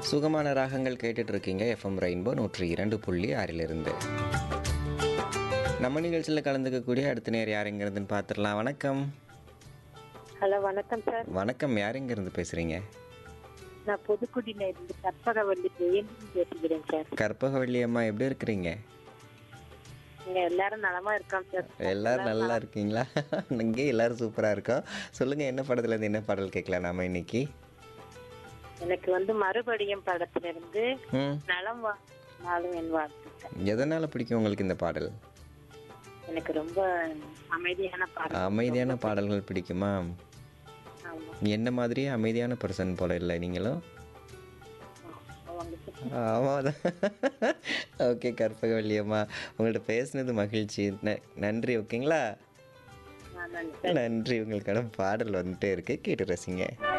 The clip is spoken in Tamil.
சுகமான ராகங்கள் கேட்டுட்டு இருக்கீங்க எஃப்எம் ரெயின்போ நூற்றி இரண்டு புள்ளி ஆறிலிருந்து நம்ம நிகழ்ச்சியில் கலந்துக்கக்கூடிய அடுத்த நேர் யார் எங்கேருந்துன்னு பார்த்துடலாம் வணக்கம் ஹலோ வணக்கம் சார் வணக்கம் யார் எங்கேருந்து பேசுகிறீங்க நான் புதுக்குடியில இருந்து கற்பகவல்லி ஜெயந்தி பேசுகிறேன் சார் கற்பகவள்ளி அம்மா எப்படி இருக்கிறீங்க நீங்க எல்லாரும் நலமா இருக்கோம் சார் எல்லாரும் நல்லா இருக்கீங்களா இங்கே எல்லாரும் சூப்பராக இருக்கோம் சொல்லுங்கள் என்ன படத்துலேருந்து என்ன பாடல் கேட்கலாம் நாம இன்னைக்கு எனக்கு வந்து மறுபடியும் படத்துல இருந்து ம் நலம் வா நாளும் என் வாழ்த்துக்கள் எதனால் பிடிக்கும் உங்களுக்கு இந்த பாடல் எனக்கு ரொம்ப அமைதியான பாடம் அமைதியான பாடல்கள் பிடிக்குமா ஆமா என்ன மாதிரியே அமைதியான பர்சன் போல இல்லை நீங்களும் உங்களுக்கு ஆமாம் ஓகே கற்பகவல்லி அம்மா உங்கள்கிட்ட பேசுனது மகிழ்ச்சி ந- நன்றி ஓகேங்களா நான் நன்றி நன்றி உங்களுக்கான பாடல் வந்துட்டே இருக்கு கேட்டு ரசிங்க